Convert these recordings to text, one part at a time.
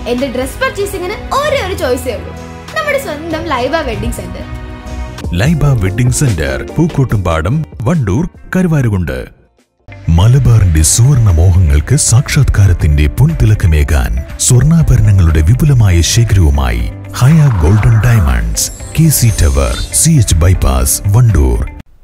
എന്റെ ഡ്രസ് പർച്ചേസിംഗിന് ഒരേ ഒരു ചോയ്സേ ഉള്ളൂ നമ്മുടെ സ്വന്തം Laiba wedding centre Laiba wedding centre Pookkottumpadam Wandoor Karuvarakundu മലബാറിന്റെ സുവർണ മോഹങ്ങൾക്ക് സാക്ഷാത്കാരത്തിന്റെ പൊൻതിളക്കമേകാൻ സ്വർണ്ണാഭരണങ്ങളുടെ വിപുലമായ ശേഖരവുമായി Haya golden diamonds K C tower C H bypass Wandoor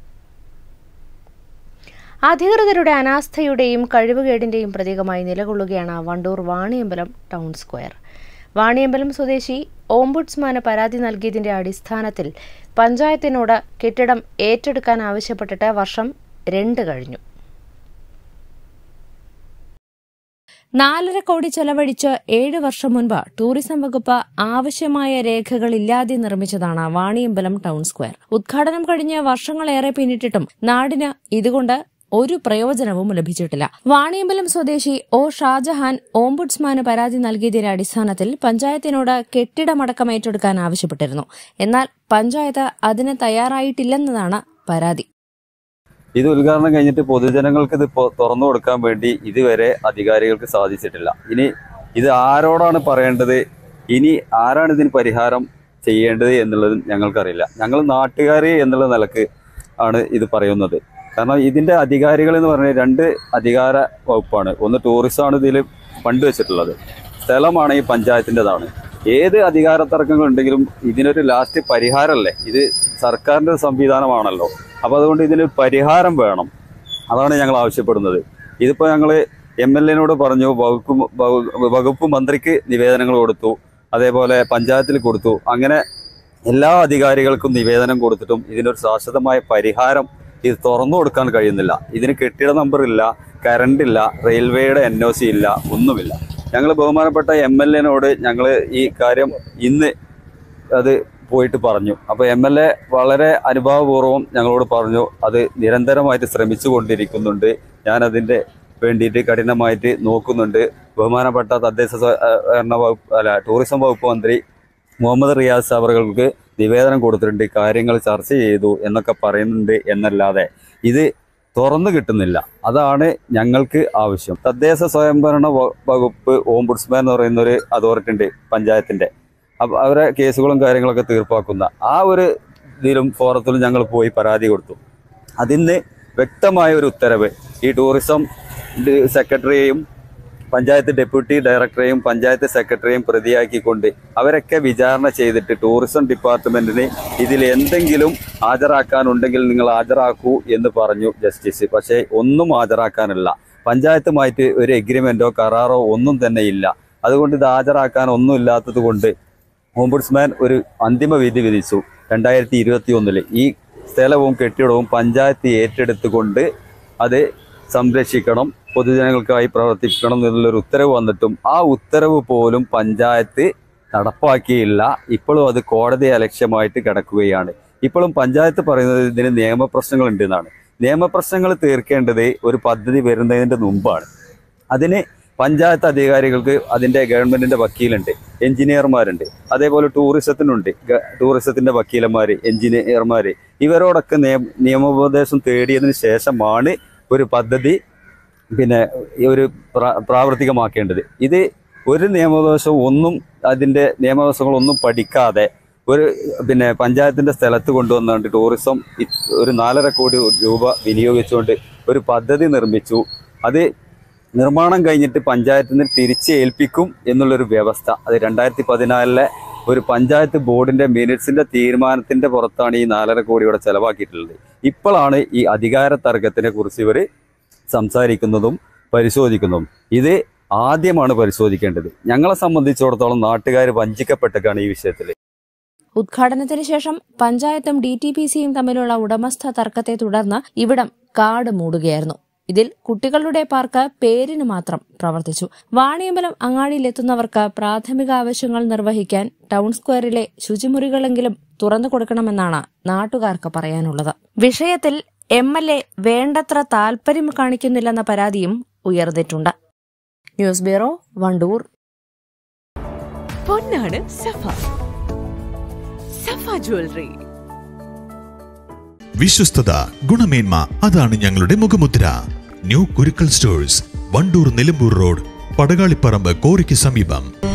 അധികൃതരുടെ അനാസ്ഥയുടെയും കഴിവുകേടിന്റെയും പ്രതീകമായി നിലകൊള്ളുകയാണ് വണ്ടൂർ വാണിയമ്പലം ടൗൺ സ്ക്വയർ വാണിയമ്പലം സ്വദേശി ഓംബുഡ്സ്മാന് പരാതി നൽകിയതിന്റെ അടിസ്ഥാനത്തിൽ പഞ്ചായത്തിനോട് കെട്ടിടം ഏറ്റെടുക്കാൻ ആവശ്യപ്പെട്ടിട്ട് വർഷം രണ്ട് കഴിഞ്ഞു നാലര കോടി ചെലവഴിച്ച് ഏഴ് വർഷം മുൻപ് ടൂറിസം വകുപ്പ് ആവശ്യമായ രേഖകളില്ലാതെ നിർമ്മിച്ചതാണ് വാണിയമ്പലം ടൗൺ സ്ക്വയർ ഉദ്ഘാടനം കഴിഞ്ഞ് വർഷങ്ങളേറെ പിന്നിട്ടിട്ടും നാടിന് ഇതുകൊണ്ട് ഒരു പ്രയോജനവും ലഭിച്ചിട്ടില്ല വാണിയമ്പലം സ്വദേശി ഒ ഷാജഹാൻ ഓംബുഡ്സ്മാന് പരാതി നൽകിയതിന്റെ അടിസ്ഥാനത്തിൽ പഞ്ചായത്തിനോട് കെട്ടിടമടക്കം ഏറ്റെടുക്കാൻ ആവശ്യപ്പെട്ടിരുന്നു എന്നാൽ പഞ്ചായത്ത് അതിന് തയ്യാറായിട്ടില്ലെന്നതാണ് പരാതി ഇത് ഉദ്ഘാടനം കഴിഞ്ഞിട്ട് പൊതുജനങ്ങൾക്ക് ഇത് പൊ- തുറന്നു കൊടുക്കാൻ വേണ്ടി ഇതുവരെ അധികാരികൾക്ക് സാധിച്ചിട്ടില്ല ഇനി ഇത് ആരോടാണ് പറയേണ്ടത് ഇനി ആരാണ് ഇതിന് പരിഹാരം ചെയ്യേണ്ടത് എന്നുള്ളത് ഞങ്ങൾക്കറിയില്ല ഞങ്ങൾ നാട്ടുകാർ എന്നുള്ള നിലക്ക് ആണ് ഇത് പറയുന്നത് കാരണം ഇതിന്റെ അധികാരികൾ എന്ന് പറഞ്ഞാൽ രണ്ട് അധികാര വകുപ്പാണ് ഒന്ന് ടൂറിസമാണ് ഇതിൽ ഫണ്ട് വെച്ചിട്ടുള്ളത് സ്ഥലമാണ് ഈ പഞ്ചായത്തിൻ്റെതാണ് ഏത് അധികാര തർക്കങ്ങൾ ഉണ്ടെങ്കിലും ഇതിനൊരു ലാസ്റ്റ് പരിഹാരമല്ലേ ഇത് സർക്കാരിന്റെ ഒരു സംവിധാനമാണല്ലോ അപ്പോൾ അതുകൊണ്ട് ഇതിന് പരിഹാരം വേണം അതാണ് ഞങ്ങൾ ആവശ്യപ്പെടുന്നത് ഇതിപ്പോൾ ഞങ്ങൾ എം എൽ എനോട് പറഞ്ഞു വകുപ്പ് വകു- വകുപ്പ് മന്ത്രിക്ക് നിവേദനങ്ങൾ കൊടുത്തു അതേപോലെ പഞ്ചായത്തിൽ കൊടുത്തു അങ്ങനെ എല്ലാ അധികാരികൾക്കും നിവേദനം കൊടുത്തിട്ടും ഇതിനൊരു ശാശ്വതമായ പരിഹാരം ഇത് തുറന്നു കൊടുക്കാൻ കഴിയുന്നില്ല ഇതിന് കെട്ടിട നമ്പർ ഇല്ല കറണ്ട് ഇല്ല റെയിൽവേയുടെ എൻ ഒ സി ഇല്ല ഒന്നുമില്ല ഞങ്ങൾ ബഹുമാനപ്പെട്ട എം എൽ എനോട് ഞങ്ങൾ ഈ കാര്യം ഇന്ന് അത് പോയിട്ട് പറഞ്ഞു അപ്പോൾ എം എൽ എ വളരെ അനുഭാവപൂർവ്വം ഞങ്ങളോട് പറഞ്ഞു അത് നിരന്തരമായിട്ട് ശ്രമിച്ചു കൊണ്ടിരിക്കുന്നുണ്ട് ഞാൻ അതിൻ്റെ വേണ്ടിയിട്ട് കഠിനമായിട്ട് നോക്കുന്നുണ്ട് ബഹുമാനപ്പെട്ട തദ്ദേശ സ്വയംഭരണ വകുപ്പ് അല്ല ടൂറിസം വകുപ്പ് മന്ത്രി മുഹമ്മദ് റിയാസ് അവർക്ക് നിവേദനം കൊടുത്തിട്ടുണ്ട് കാര്യങ്ങൾ ചർച്ച ചെയ്തു എന്നൊക്കെ പറയുന്നുണ്ട് എന്നല്ലാതെ ഇത് തുറന്നു കിട്ടുന്നില്ല അതാണ് ഞങ്ങൾക്ക് ആവശ്യം തദ്ദേശ സ്വയംഭരണ വ- വകുപ്പ് ഓംബുഡ്സ്മാൻ എന്ന് പറയുന്ന ഒരു അതോറിറ്റി ഉണ്ട് പഞ്ചായത്തിന്റെ അപ്പൊ അവരെ കേസുകളും കാര്യങ്ങളൊക്കെ തീർപ്പാക്കുന്ന ആ ഒരു ഇതിലും ഫോറത്തിലും ഞങ്ങൾ പോയി പരാതി കൊടുത്തു അതിന് വ്യക്തമായ ഒരു ഉത്തരവ് ഈ ടൂറിസം ഡി- സെക്രട്ടറിയെയും പഞ്ചായത്ത് ഡെപ്യൂട്ടി ഡയറക്ടറെയും പഞ്ചായത്ത് സെക്രട്ടറിയെയും പ്രതിയാക്കിക്കൊണ്ട് അവരൊക്കെ വിചാരണ ചെയ്തിട്ട് ടൂറിസം ഡിപ്പാർട്ട്മെന്റിന് ഇതിൽ എന്തെങ്കിലും ഹാജരാക്കാനുണ്ടെങ്കിൽ നിങ്ങൾ ഹാജരാക്കൂ എന്ന് പറഞ്ഞു ജസ്റ്റിസ് പക്ഷേ ഒന്നും ഹാജരാക്കാനില്ല പഞ്ചായത്തുമായിട്ട് ഒരു എഗ്രിമെന്റോ കരാറോ ഒന്നും തന്നെ ഇല്ല അതുകൊണ്ട് ഇത് ഹാജരാക്കാൻ ഒന്നും ഇല്ലാത്തത് കൊണ്ട് ഓംബുഡ്സ്മാൻ ഒരു അന്തിമ വിധി വിധിച്ചു രണ്ടായിരത്തി ഇരുപത്തി ഒന്നില് ഈ സ്ഥലവും കെട്ടിടവും പഞ്ചായത്ത് ഏറ്റെടുത്തുകൊണ്ട് അത് സംരക്ഷിക്കണം പൊതുജനങ്ങൾക്കായി പ്രവർത്തിക്കണം എന്നുള്ളൊരു ഉത്തരവ് വന്നിട്ടും ആ ഉത്തരവ് പോലും പഞ്ചായത്ത് നടപ്പാക്കിയില്ല ഇപ്പോഴും അത് കോടതി അലക്ഷ്യമായിട്ട് കിടക്കുകയാണ് ഇപ്പോഴും പഞ്ചായത്ത് പറയുന്നത് ഇതിന് നിയമപ്രശ്നങ്ങൾ ഉണ്ട് എന്നാണ് നിയമപ്രശ്നങ്ങൾ തീർക്കേണ്ടത് ഒരു പദ്ധതി വരുന്നതിന്റെ മുമ്പാണ് അതിന് പഞ്ചായത്ത് അധികാരികൾക്ക് അതിന്റെ ഗവൺമെന്റിന്റെ വക്കീലുണ്ട് എഞ്ചിനീയർമാരുണ്ട് അതേപോലെ ടൂറിസത്തിനുണ്ട് ഗ- ടൂറിസത്തിന്റെ വക്കീലന്മാര് എഞ്ചിനീയർമാര് ഇവരോടൊക്കെ നിയ- നിയമോപദേശം തേടിയതിനു ശേഷമാണ് ഒരു പദ്ധതി പിന്നെ ഈ ഒരു പ്രാ- പ്രാവർത്തികമാക്കേണ്ടത് ഇത് ഒരു നിയമോപദേശവും ഒന്നും അതിന്റെ നിയമവശങ്ങളൊന്നും പഠിക്കാതെ ഒരു പിന്നെ പഞ്ചായത്തിന്റെ സ്ഥലത്ത് കൊണ്ടുവന്നുകൊണ്ട് ടൂറിസം ഇ- ഒരു നാലര കോടി രൂപ വിനിയോഗിച്ചുകൊണ്ട് ഒരു പദ്ധതി നിർമ്മിച്ചു അത് നിർമ്മാണം കഴിഞ്ഞിട്ട് പഞ്ചായത്തിന് തിരിച്ച് ഏൽപ്പിക്കും എന്നുള്ളൊരു വ്യവസ്ഥ അത് രണ്ടായിരത്തി പതിനാലിലെ ഒരു പഞ്ചായത്ത് ബോർഡിന്റെ മിനിറ്റ്സിന്റെ തീരുമാനത്തിന്റെ പുറത്താണ് ഈ നാലര കോടി ഇവിടെ ചെലവാക്കിയിട്ടുള്ളത് ഇപ്പോഴാണ് ഈ അധികാര തർക്കത്തിനെ കുറിച്ച് ഇവർ സംസാരിക്കുന്നതും പരിശോധിക്കുന്നതും ഇത് ആദ്യമാണ് പരിശോധിക്കേണ്ടത് ഞങ്ങളെ സംബന്ധിച്ചിടത്തോളം നാട്ടുകാർ വഞ്ചിക്കപ്പെട്ടൊക്കെയാണ് ഈ വിഷയത്തിൽ ഉദ്ഘാടനത്തിന് ശേഷം പഞ്ചായത്തും ഡി ടി പി സിയും തമ്മിലുള്ള ഉടമസ്ഥ തർക്കത്തെ തുടർന്ന് ഇവിടം കാട് മൂടുകയായിരുന്നു ഇതിൽ കുട്ടികളുടെ പാർക്ക് പേരിന് മാത്രം പ്രവർത്തിച്ചു വാണിയമ്പലം അങ്ങാടിയിലെത്തുന്നവർക്ക് പ്രാഥമിക ആവശ്യങ്ങൾ നിർവഹിക്കാൻ ടൗൺ സ്ക്വയറിലെ ശുചിമുറികളെങ്കിലും തുറന്നു കൊടുക്കണമെന്നാണ് നാട്ടുകാർക്ക് പറയാനുള്ളത് വിഷയത്തിൽ എം എൽ എ വേണ്ടത്ര താൽപര്യം കാണിക്കുന്നില്ലെന്ന പരാതിയും ഉയർന്നിട്ടുണ്ട് ന്യൂസ് ബ്യൂറോ വണ്ടൂർ പൊന്നാണ് സഫ സഫ ജ്വല്ലറി വിശ്വസ്തത ഗുണമേന്മ അതാണ് ഞങ്ങളുടെ മുഖമുദ്ര new Kurukkal stores Wandoor Nilambur road Padakaliparamba കോറിക്ക് സമീപം